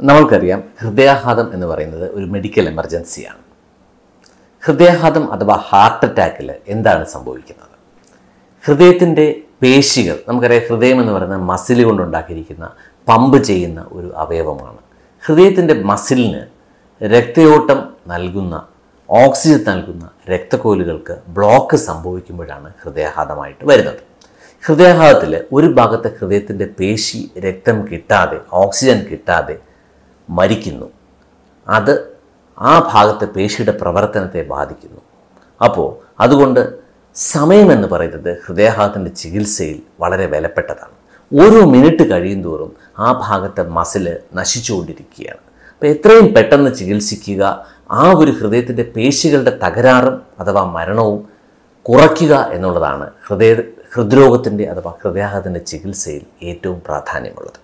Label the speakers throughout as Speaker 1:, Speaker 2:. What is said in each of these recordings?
Speaker 1: നമ്മൾക്കറിയാം ഹൃദയാഘാതം എന്ന് പറയുന്നത് ഒരു മെഡിക്കൽ എമർജൻസിയാണ് ഹൃദയാഘാതം അഥവാ ഹാർട്ട് അറ്റാക്കിൽ എന്താണ് സംഭവിക്കുന്നത് ഹൃദയത്തിൻ്റെ പേശികൾ നമുക്കറിയാം ഹൃദയം എന്ന് പറയുന്നത് മസിൽ കൊണ്ടുണ്ടാക്കിയിരിക്കുന്ന പമ്പ് ചെയ്യുന്ന ഒരു അവയവമാണ് ഹൃദയത്തിൻ്റെ മസിലിന് രക്തയോട്ടം നൽകുന്ന ഓക്സിജൻ നൽകുന്ന രക്തക്കോലുകൾക്ക് ബ്ലോക്ക് സംഭവിക്കുമ്പോഴാണ് ഹൃദയാഘാതമായിട്ട് വരുന്നത് ഹൃദയാഘാതത്തിൽ ഒരു ഭാഗത്തെ ഹൃദയത്തിൻ്റെ പേശി രക്തം കിട്ടാതെ ഓക്സിജൻ കിട്ടാതെ മരിക്കുന്നു അത് ആ ഭാഗത്തെ പേശിയുടെ പ്രവർത്തനത്തെ ബാധിക്കുന്നു അപ്പോൾ അതുകൊണ്ട് സമയമെന്ന് പറയുന്നത് ഹൃദയാഘാതത്തിൻ്റെ ചികിത്സയിൽ വളരെ വിലപ്പെട്ടതാണ് ഓരോ മിനിറ്റ് കഴിയും തോറും ആ ഭാഗത്തെ മസില് നശിച്ചുകൊണ്ടിരിക്കുകയാണ് അപ്പോൾ എത്രയും പെട്ടെന്ന് ചികിത്സിക്കുക ആ ഒരു ഹൃദയത്തിൻ്റെ പേശികളുടെ തകരാറും അഥവാ മരണവും കുറയ്ക്കുക എന്നുള്ളതാണ് ഹൃദയ ഹൃദ്രോഗത്തിൻ്റെ അഥവാ ഹൃദയാഘാതത്തിൻ്റെ ചികിത്സയിൽ ഏറ്റവും പ്രാധാന്യമുള്ളത്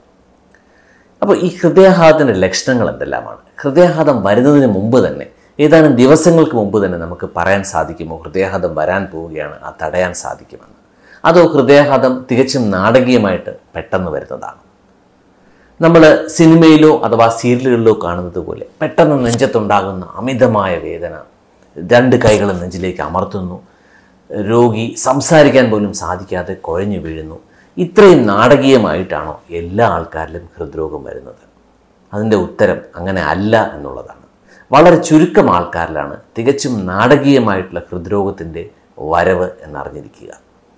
Speaker 1: അപ്പോൾ ഈ ഹൃദയാഘാതത്തിൻ്റെ ലക്ഷണങ്ങൾ എന്തെല്ലാമാണ് ഹൃദയാഘാതം വരുന്നതിന് മുമ്പ് തന്നെ ഏതാനും ദിവസങ്ങൾക്ക് മുമ്പ് തന്നെ നമുക്ക് പറയാൻ സാധിക്കുമോ ഹൃദയാഘാതം വരാൻ പോവുകയാണ് ആ തടയാൻ സാധിക്കുമെന്ന് അതോ ഹൃദയാഘാതം തികച്ചും നാടകീയമായിട്ട് പെട്ടെന്ന് വരുന്നതാണ് നമ്മൾ സിനിമയിലോ അഥവാ സീരിയലുകളിലോ കാണുന്നത് പോലെ പെട്ടെന്ന് നെഞ്ചത്തുണ്ടാകുന്ന അമിതമായ വേദന രണ്ട് കൈകളും നെഞ്ചിലേക്ക് അമർത്തുന്നു രോഗി സംസാരിക്കാൻ പോലും സാധിക്കാതെ കുഴഞ്ഞു വീഴുന്നു ഇത്രയും നാടകീയമായിട്ടാണോ എല്ലാ ആൾക്കാരിലും ഹൃദ്രോഗം വരുന്നത് അതിൻ്റെ ഉത്തരം അങ്ങനെ അല്ല എന്നുള്ളതാണ് വളരെ ചുരുക്കം ആൾക്കാരിലാണ് തികച്ചും നാടകീയമായിട്ടുള്ള ഹൃദ്രോഗത്തിൻ്റെ വരവ് എന്നറിഞ്ഞിരിക്കുക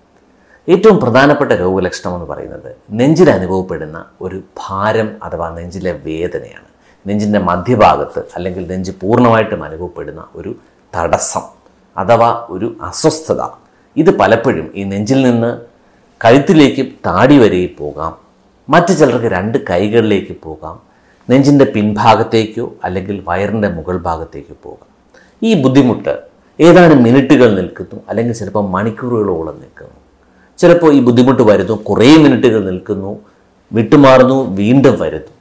Speaker 1: ഏറ്റവും പ്രധാനപ്പെട്ട രോഗലക്ഷണം എന്ന് പറയുന്നത് നെഞ്ചിൽ അനുഭവപ്പെടുന്ന ഒരു ഭാരം അഥവാ നെഞ്ചിലെ വേദനയാണ് നെഞ്ചിൻ്റെ മധ്യഭാഗത്ത് അല്ലെങ്കിൽ നെഞ്ച് പൂർണ്ണമായിട്ടും അനുഭവപ്പെടുന്ന ഒരു തടസ്സം അഥവാ ഒരു അസ്വസ്ഥത ഇത് പലപ്പോഴും ഈ നെഞ്ചിൽ നിന്ന് കഴുത്തിലേക്ക് താടി വരെയും പോകാം മറ്റു ചിലർക്ക് രണ്ട് കൈകളിലേക്ക് പോകാം നെഞ്ചിൻ്റെ പിൻഭാഗത്തേക്കോ അല്ലെങ്കിൽ വയറിൻ്റെ മുകൾ ഭാഗത്തേക്കോ പോകാം ഈ ബുദ്ധിമുട്ട് ഏതാനും മിനിറ്റുകൾ നിൽക്കുന്നു അല്ലെങ്കിൽ ചിലപ്പോൾ മണിക്കൂറുകളോളം നിൽക്കുന്നു ചിലപ്പോൾ ഈ ബുദ്ധിമുട്ട് വരുന്നു കുറേ മിനിറ്റുകൾ നിൽക്കുന്നു വിട്ടുമാറുന്നു വീണ്ടും വരുന്നു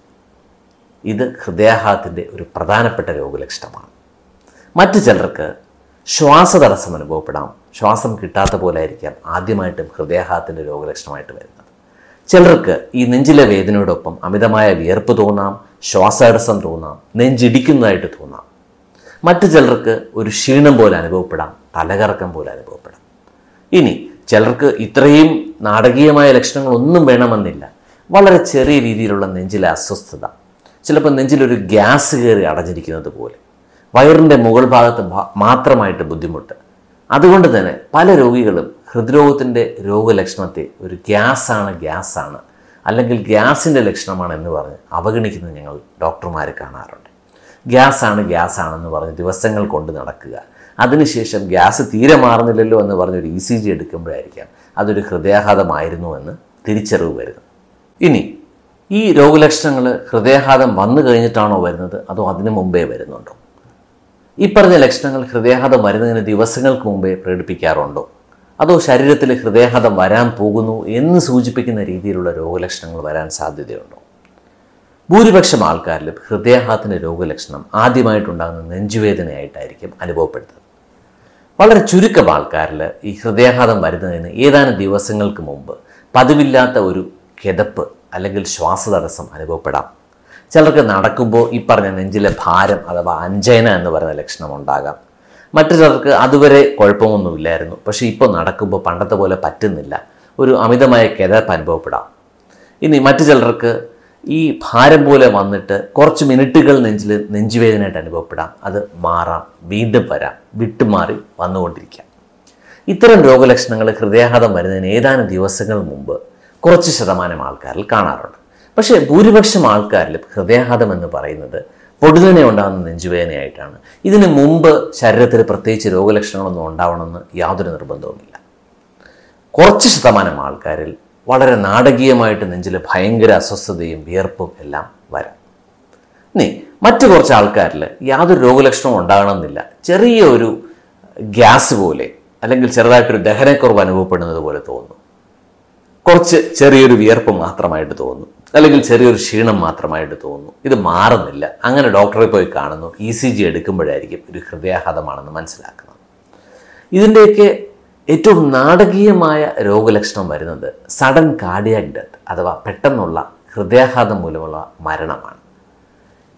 Speaker 1: ഇത് ഹൃദയാഘാതത്തിൻ്റെ ഒരു പ്രധാനപ്പെട്ട രോഗലക്ഷണമാണ് മറ്റു ചിലർക്ക് ശ്വാസതടസ്സം അനുഭവപ്പെടാം ശ്വാസം കിട്ടാത്ത പോലെ ആയിരിക്കാം ആദ്യമായിട്ടും ഹൃദയാഘാതത്തിൻ്റെ രോഗലക്ഷണമായിട്ട് വരുന്നത് ചിലർക്ക് ഈ നെഞ്ചിലെ വേദനയോടൊപ്പം അമിതമായ വിയർപ്പ് തോന്നാം ശ്വാസതടസ്സം തോന്നാം നെഞ്ചിടിക്കുന്നതായിട്ട് തോന്നാം മറ്റു ചിലർക്ക് ഒരു ക്ഷീണം പോലെ അനുഭവപ്പെടാം തലകറക്കം പോലെ അനുഭവപ്പെടാം ഇനി ചിലർക്ക് ഇത്രയും നാടകീയമായ ലക്ഷണങ്ങളൊന്നും വേണമെന്നില്ല വളരെ ചെറിയ രീതിയിലുള്ള നെഞ്ചിലെ അസ്വസ്ഥത ചിലപ്പോൾ നെഞ്ചിലൊരു ഗ്യാസ് കയറി അടഞ്ഞിരിക്കുന്നത് പോലെ വയറിൻ്റെ മുകൾ ഭാഗത്ത് ഭ- മാത്രമായിട്ട് ബുദ്ധിമുട്ട് അതുകൊണ്ട് തന്നെ പല രോഗികളും ഹൃദ്രോഗത്തിൻ്റെ രോഗലക്ഷണത്തെ ഒരു ഗ്യാസാണ് ഗ്യാസാണ് അല്ലെങ്കിൽ ഗ്യാസിൻ്റെ ലക്ഷണമാണ് എന്ന് പറഞ്ഞ് അവഗണിക്കുന്നത് ഞങ്ങൾ ഡോക്ടർമാർ കാണാറുണ്ട് ഗ്യാസാണ് ഗ്യാസാണെന്ന് പറഞ്ഞ് ദിവസങ്ങൾ കൊണ്ട് നടക്കുക അതിനുശേഷം ഗ്യാസ് തീരെ മാറുന്നില്ലല്ലോ എന്ന് പറഞ്ഞൊരു ഇ സി ജി എടുക്കുമ്പോഴായിരിക്കാം അതൊരു ഹൃദയാഘാതമായിരുന്നു എന്ന് തിരിച്ചറിവ് വരുന്നത് ഇനി ഈ രോഗലക്ഷണങ്ങൾ ഹൃദയാഘാതം വന്നു കഴിഞ്ഞിട്ടാണോ വരുന്നത് അതോ അതിനു മുമ്പേ വരുന്നുണ്ടോ ഈ പറഞ്ഞ ലക്ഷണങ്ങൾ ഹൃദയാഘാതം വരുന്നതിന് ദിവസങ്ങൾക്ക് മുമ്പേ പ്രകടിപ്പിക്കാറുണ്ടോ അതോ ശരീരത്തിൽ ഹൃദയാഘാതം വരാൻ പോകുന്നു എന്ന് സൂചിപ്പിക്കുന്ന രീതിയിലുള്ള രോഗലക്ഷണങ്ങൾ വരാൻ സാധ്യതയുണ്ടോ ഭൂരിപക്ഷം ആൾക്കാരിലും ഹൃദയാഘാതത്തിൻ്റെ രോഗലക്ഷണം ആദ്യമായിട്ടുണ്ടാകുന്ന നെഞ്ചുവേദനയായിട്ടായിരിക്കും അനുഭവപ്പെടുന്നത് വളരെ ചുരുക്കം ആൾക്കാരിൽ ഈ ഹൃദയാഘാതം വരുന്നതിന് ഏതാനും ദിവസങ്ങൾക്ക് മുമ്പ് പതിവില്ലാത്ത ഒരു കിതപ്പ് അല്ലെങ്കിൽ ശ്വാസതടസ്സം അനുഭവപ്പെടാം ചിലർക്ക് നടക്കുമ്പോൾ ഈ പറഞ്ഞ നെഞ്ചിലെ ഭാരം അഥവാ അഞ്ചയന എന്ന് പറയുന്ന ലക്ഷണം ഉണ്ടാകാം മറ്റു ചിലർക്ക് അതുവരെ കുഴപ്പമൊന്നുമില്ലായിരുന്നു പക്ഷേ ഇപ്പോൾ നടക്കുമ്പോൾ പണ്ടത്തെ പോലെ പറ്റുന്നില്ല ഒരു അമിതമായ കിതപ്പ് അനുഭവപ്പെടാം ഇനി മറ്റു ചിലർക്ക് ഈ ഭാരം പോലെ വന്നിട്ട് കുറച്ച് മിനിറ്റുകൾ നെഞ്ചിൽ നെഞ്ചുവേദനയായിട്ട് അനുഭവപ്പെടാം അത് മാറാം വീണ്ടും വരാം വിട്ടുമാറി വന്നുകൊണ്ടിരിക്കാം ഇത്തരം രോഗലക്ഷണങ്ങൾ ഹൃദയാഘാതം വരുന്നതിന് ഏതാനും ദിവസങ്ങൾ മുമ്പ് കുറച്ച് ശതമാനം ആൾക്കാരിൽ കാണാറുണ്ട് പക്ഷേ ഭൂരിപക്ഷം ആൾക്കാരിലും ഹൃദയാഘാതം എന്ന് പറയുന്നത് പൊടുതനെ ഉണ്ടാകുന്ന നെഞ്ചുവേദനയായിട്ടാണ് ഇതിന് മുമ്പ് ശരീരത്തിൽ പ്രത്യേകിച്ച് രോഗലക്ഷണങ്ങളൊന്നും ഉണ്ടാവണമെന്ന് യാതൊരു നിർബന്ധവുമില്ല കുറച്ച് ശതമാനം ആൾക്കാരിൽ വളരെ നാടകീയമായിട്ട് നെഞ്ചിൽ ഭയങ്കര അസ്വസ്ഥതയും വിയർപ്പും എല്ലാം വരാം ഇനി മറ്റു കുറച്ച് ആൾക്കാരിൽ യാതൊരു രോഗലക്ഷണവും ഉണ്ടാകണമെന്നില്ല ചെറിയ ഒരു ഗ്യാസ് പോലെ അല്ലെങ്കിൽ ചെറുതായിട്ടൊരു ദഹനക്കുറവ് അനുഭവപ്പെടുന്നത് പോലെ തോന്നുന്നു കുറച്ച് ചെറിയൊരു വിയർപ്പ് മാത്രമായിട്ട് തോന്നുന്നു അല്ലെങ്കിൽ ചെറിയൊരു ക്ഷീണം മാത്രമായിട്ട് തോന്നുന്നു ഇത് മാറുന്നില്ല അങ്ങനെ ഡോക്ടറെ പോയി കാണുന്നു ഇ സി ജി എടുക്കുമ്പോഴായിരിക്കും ഒരു ഹൃദയാഘാതമാണെന്ന് മനസ്സിലാക്കുന്നത് ഇതിൻ്റെയൊക്കെ ഏറ്റവും നാടകീയമായ രോഗലക്ഷണം വരുന്നത് സഡൻ കാർഡിയാക് ഡെത്ത് അഥവാ പെട്ടെന്നുള്ള ഹൃദയാഘാതം മൂലമുള്ള മരണമാണ്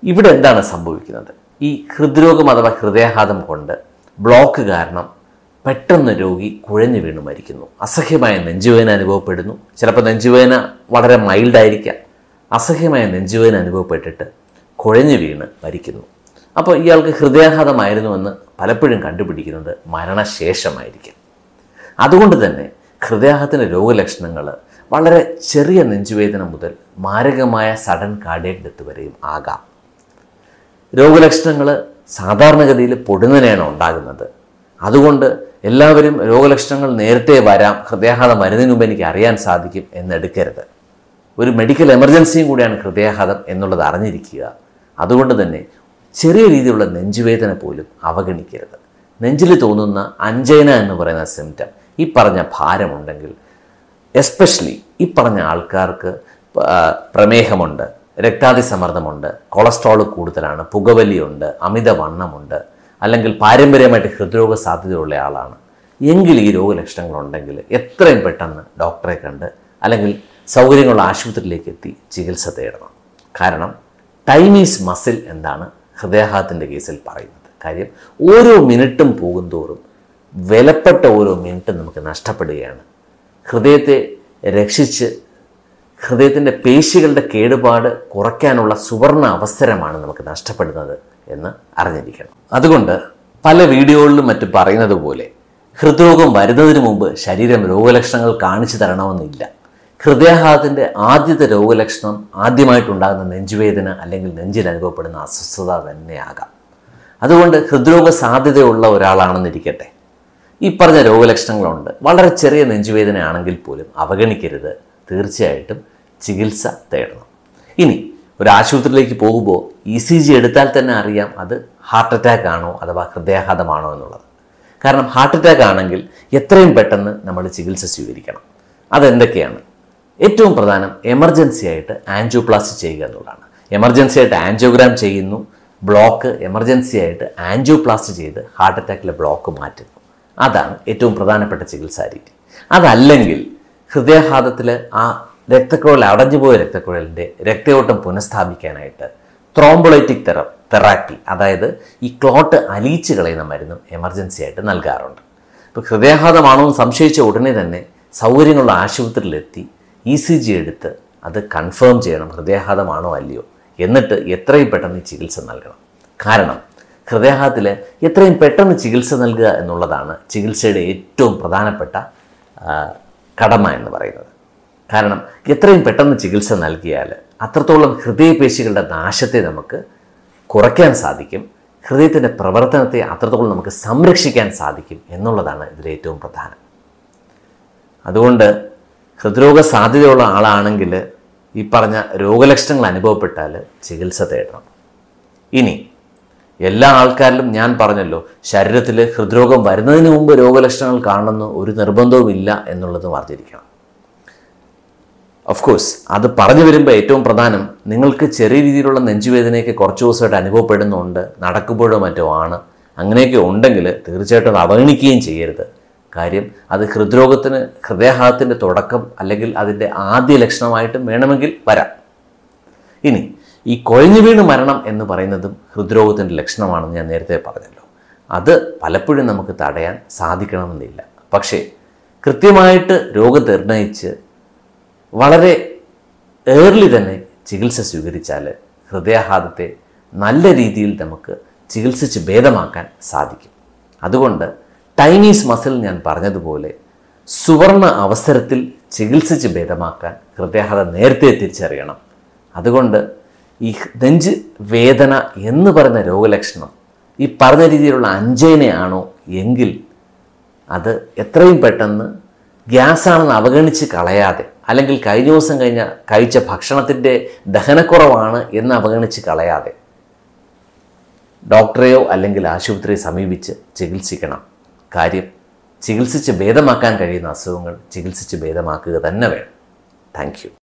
Speaker 1: ഇവിടെ എന്താണ് സംഭവിക്കുന്നത് ഈ ഹൃദ്രോഗം അഥവാ ഹൃദയാഘാതം കൊണ്ട് ബ്ലോക്ക് കാരണം പെട്ടെന്ന് രോഗി കുഴഞ്ഞു വീണ് മരിക്കുന്നു അസഹ്യമായ നെഞ്ചുവേദന അനുഭവപ്പെടുന്നു ചിലപ്പോൾ നെഞ്ചുവേദന വളരെ മൈൽഡായിരിക്കാം അസഹ്യമായ നെഞ്ചുവേദന അനുഭവപ്പെട്ടിട്ട് കുഴഞ്ഞു വീണ് മരിക്കുന്നു അപ്പോൾ ഇയാൾക്ക് ഹൃദയാഘാതമായിരുന്നുവെന്ന് പലപ്പോഴും കണ്ടുപിടിക്കുന്നത് മരണശേഷമായിരിക്കും അതുകൊണ്ട് തന്നെ ഹൃദയാഘാതത്തിൻ്റെ രോഗലക്ഷണങ്ങൾ വളരെ ചെറിയ നെഞ്ചുവേദന മുതൽ മാരകമായ സഡൻ കാർഡിയക് ഡെത്ത് വരെയും ആകാം രോഗലക്ഷണങ്ങൾ സാധാരണഗതിയിൽ പൊടുന്നനെയാണ് ഉണ്ടാകുന്നത് അതുകൊണ്ട് എല്ലാവരും രോഗലക്ഷണങ്ങൾ നേരത്തെ വരാം ഹൃദയാഘാതം വരുന്നതിന് മുമ്പ് എനിക്ക് അറിയാൻ സാധിക്കും എന്നെടുക്കരുത് ഒരു മെഡിക്കൽ എമർജൻസിയും കൂടിയാണ് ഹൃദയാഘാതം എന്നുള്ളത് അറിഞ്ഞിരിക്കുക അതുകൊണ്ട് തന്നെ ചെറിയ രീതിയിലുള്ള നെഞ്ചുവേദന പോലും അവഗണിക്കരുത് നെഞ്ചിൽ തോന്നുന്ന അഞ്ചൈന എന്ന് പറയുന്ന സിംറ്റം ഈ പറഞ്ഞ ഭാരമുണ്ടെങ്കിൽ എസ്പെഷ്യലി ഈ പറഞ്ഞ ആൾക്കാർക്ക് ആ, പ്രമേഹമുണ്ട് രക്താതിസമ്മർദ്ദമുണ്ട് കൊളസ്ട്രോൾ കൂടുതലാണ് പുകവലിയുണ്ട് അമിതവണ്ണമുണ്ട് അല്ലെങ്കിൽ പാരമ്പര്യമായിട്ട് ഹൃദ്രോഗ സാധ്യതയുള്ള ആളാണ് എങ്കിൽ ഈ രോഗലക്ഷണങ്ങളുണ്ടെങ്കിൽ എത്രയും പെട്ടെന്ന് ഡോക്ടറെ കണ്ട് അല്ലെങ്കിൽ സൗകര്യങ്ങളുള്ള ആശുപത്രിയിലേക്ക് എത്തി ചികിത്സ തേടണം കാരണം ടൈം ഈസ് മസിൽ എന്നാണ് ഹൃദയാഘാതത്തിൻ്റെ കേസിൽ പറയുന്നത് കാര്യം ഓരോ മിനിറ്റും പോകുന്തോറും വിലപ്പെട്ട ഓരോ മിനിറ്റും നമുക്ക് നഷ്ടപ്പെടുകയാണ് ഹൃദയത്തെ രക്ഷിച്ച് ഹൃദയത്തിൻ്റെ പേശികളുടെ കേടുപാട് കുറയ്ക്കാനുള്ള സുവർണ അവസരമാണ് നമുക്ക് നഷ്ടപ്പെടുന്നത് എന്ന് അറിഞ്ഞിരിക്കണം അതുകൊണ്ട് പല വീഡിയോകളിലും മറ്റും പറയുന്നത് പോലെ ഹൃദ്രോഗം വരുന്നതിന് മുമ്പ് ശരീരം രോഗലക്ഷണങ്ങൾ കാണിച്ചു തരണമെന്നില്ല ഹൃദയാഘാതത്തിൻ്റെ ആദ്യത്തെ രോഗലക്ഷണം ആദ്യമായിട്ടുണ്ടാകുന്ന നെഞ്ചുവേദന അല്ലെങ്കിൽ നെഞ്ചിൽ അനുഭവപ്പെടുന്ന അസ്വസ്ഥത തന്നെയാകാം അതുകൊണ്ട് ഹൃദ്രോഗ സാധ്യതയുള്ള ഒരാളാണെന്നിരിക്കട്ടെ ഈ പറഞ്ഞ രോഗലക്ഷണങ്ങളുണ്ട് വളരെ ചെറിയ നെഞ്ചുവേദന ആണെങ്കിൽ പോലും അവഗണിക്കരുത് തീർച്ചയായിട്ടും ചികിത്സ തേടണം ഇനി ഒരു ആശുപത്രിയിലേക്ക് പോകുമ്പോൾ ഇ സി ജി എടുത്താൽ തന്നെ അറിയാം അത് ഹാർട്ട് അറ്റാക്ക് ആണോ അഥവാ ഹൃദയാഘാതമാണോ എന്നുള്ളത് കാരണം ഹാർട്ട് അറ്റാക്ക് ആണെങ്കിൽ എത്രയും പെട്ടെന്ന് നമ്മൾ ചികിത്സ സ്വീകരിക്കണം അതെന്തൊക്കെയാണ് ഏറ്റവും പ്രധാനം എമർജൻസി ആയിട്ട് ആൻജിയോപ്ലാസ്റ്റി ചെയ്യുക എന്നുള്ളതാണ് എമർജൻസി ആയിട്ട് ആൻജിയോഗ്രാം ചെയ്യുന്നു ബ്ലോക്ക് എമർജൻസി ആയിട്ട് ആൻജിയോപ്ലാസ്റ്റി ചെയ്ത് ഹാർട്ട് അറ്റാക്കിലെ ബ്ലോക്ക് മാറ്റുന്നു അതാണ് ഏറ്റവും പ്രധാനപ്പെട്ട ചികിത്സാ രീതി അതല്ലെങ്കിൽ ഹൃദയാഘാതത്തിൽ ആ രക്തക്കുഴൽ അടഞ്ഞുപോയ രക്തക്കുഴലിൻ്റെ രക്തയോട്ടം പുനഃസ്ഥാപിക്കാനായിട്ട് ത്രോംബോളൈറ്റിക് തെറ തെറാപ്പി അതായത് ഈ ക്ലോട്ട് അലിയിച്ച് കളയുന്ന മരുന്നും എമർജൻസി ആയിട്ട് നൽകാറുണ്ട് ഇപ്പോൾ ഹൃദയാഘാതമാണോ എന്ന് സംശയിച്ച ഉടനെ തന്നെ സൗകര്യങ്ങളുള്ള ആശുപത്രിയിലെത്തി ഇ സി ജി എടുത്ത് അത് കൺഫേം ചെയ്യണം ഹൃദയാഘാതമാണോ അല്ലയോ എന്നിട്ട് എത്രയും പെട്ടെന്ന് ഈ ചികിത്സ നൽകണം കാരണം ഹൃദയാഘാതത്തിൽ എത്രയും പെട്ടെന്ന് ചികിത്സ നൽകുക എന്നുള്ളതാണ് ചികിത്സയുടെ ഏറ്റവും പ്രധാനപ്പെട്ട ആ, കടമ എന്ന് പറയുന്നത് കാരണം എത്രയും പെട്ടെന്ന് ചികിത്സ നൽകിയാൽ അത്രത്തോളം ഹൃദയപേശികളുടെ നാശത്തെ നമുക്ക് കുറയ്ക്കാൻ സാധിക്കും ഹൃദയത്തിൻ്റെ പ്രവർത്തനത്തെ അത്രത്തോളം നമുക്ക് സംരക്ഷിക്കാൻ സാധിക്കും എന്നുള്ളതാണ് ഇതിൽ ഏറ്റവും പ്രധാനം അതുകൊണ്ട് ഹൃദ്രോഗ സാധ്യതയുള്ള ആളാണെങ്കിൽ ഈ പറഞ്ഞ രോഗലക്ഷണങ്ങൾ അനുഭവപ്പെട്ടാൽ ചികിത്സ തേടണം ഇനി എല്ലാ ആൾക്കാരിലും ഞാൻ പറഞ്ഞല്ലോ ശരീരത്തിൽ ഹൃദ്രോഗം വരുന്നതിന് മുമ്പ് രോഗലക്ഷണങ്ങൾ കാണുന്ന ഒരു നിർബന്ധവും ഇല്ല എന്നുള്ളതും അറിഞ്ഞിരിക്കണം ഓഫ് കോഴ്സ് അത് പറഞ്ഞു വരുമ്പോൾ ഏറ്റവും പ്രധാനം നിങ്ങൾക്ക് ചെറിയ രീതിയിലുള്ള നെഞ്ചുവേദനയൊക്കെ കുറച്ച് ദിവസമായിട്ട് അനുഭവപ്പെടുന്നുണ്ട് നടക്കുമ്പോഴോ മറ്റോ ആണ് അങ്ങനെയൊക്കെ ഉണ്ടെങ്കിൽ തീർച്ചയായിട്ടും അത് അവഗണിക്കുകയും ചെയ്യരുത് കാര്യം അത് ഹൃദ്രോഗത്തിന് ഹൃദയാഘാതത്തിൻ്റെ തുടക്കം അല്ലെങ്കിൽ അതിൻ്റെ ആദ്യ ലക്ഷണമായിട്ടും വേണമെങ്കിൽ വരാം ഇനി ഈ കൊഴഞ്ഞു വീണ് മരണം എന്ന് പറയുന്നതും ഹൃദ്രോഗത്തിൻ്റെ ലക്ഷണമാണെന്ന് ഞാൻ നേരത്തെ പറഞ്ഞല്ലോ അത് പലപ്പോഴും നമുക്ക് തടയാൻ സാധിക്കണമെന്നില്ല പക്ഷേ കൃത്യമായിട്ട് രോഗം നിർണയിച്ച് വളരെ ഏർലി തന്നെ ചികിത്സ സ്വീകരിച്ചാൽ ഹൃദയാഘാതത്തെ നല്ല രീതിയിൽ നമുക്ക് ചികിത്സിച്ച് ഭേദമാക്കാൻ സാധിക്കും അതുകൊണ്ട് ടൈനീസ് മസിൽ ഞാൻ പറഞ്ഞതുപോലെ സുവർണ അവസരത്തിൽ ചികിത്സിച്ച് ഭേദമാക്കാൻ ഹൃദയാഘാതം നേരത്തെ തിരിച്ചറിയണം അതുകൊണ്ട് ഈ നെഞ്ച് വേദന എന്ന് പറയുന്ന രോഗലക്ഷണം ഈ പറഞ്ഞ രീതിയിലുള്ള അഞ്ചേനയാണോ എങ്കിൽ അത് എത്രയും പെട്ടെന്ന് ഗ്യാസാണെന്ന് അവഗണിച്ച് കളയാതെ അല്ലെങ്കിൽ കഴിഞ്ഞ ദിവസം കഴിഞ്ഞ കഴിച്ച ഭക്ഷണത്തിൻ്റെ ദഹനക്കുറവാണ് എന്ന് അവഗണിച്ച് കളയാതെ ഡോക്ടറെയോ അല്ലെങ്കിൽ ആശുപത്രിയെ സമീപിച്ച് ചികിത്സിക്കണം കാര്യം ചികിത്സിച്ച് ഭേദമാക്കാൻ കഴിയുന്ന അസുഖങ്ങൾ ചികിത്സിച്ച് ഭേദമാക്കുക തന്നെ വേണം താങ്ക്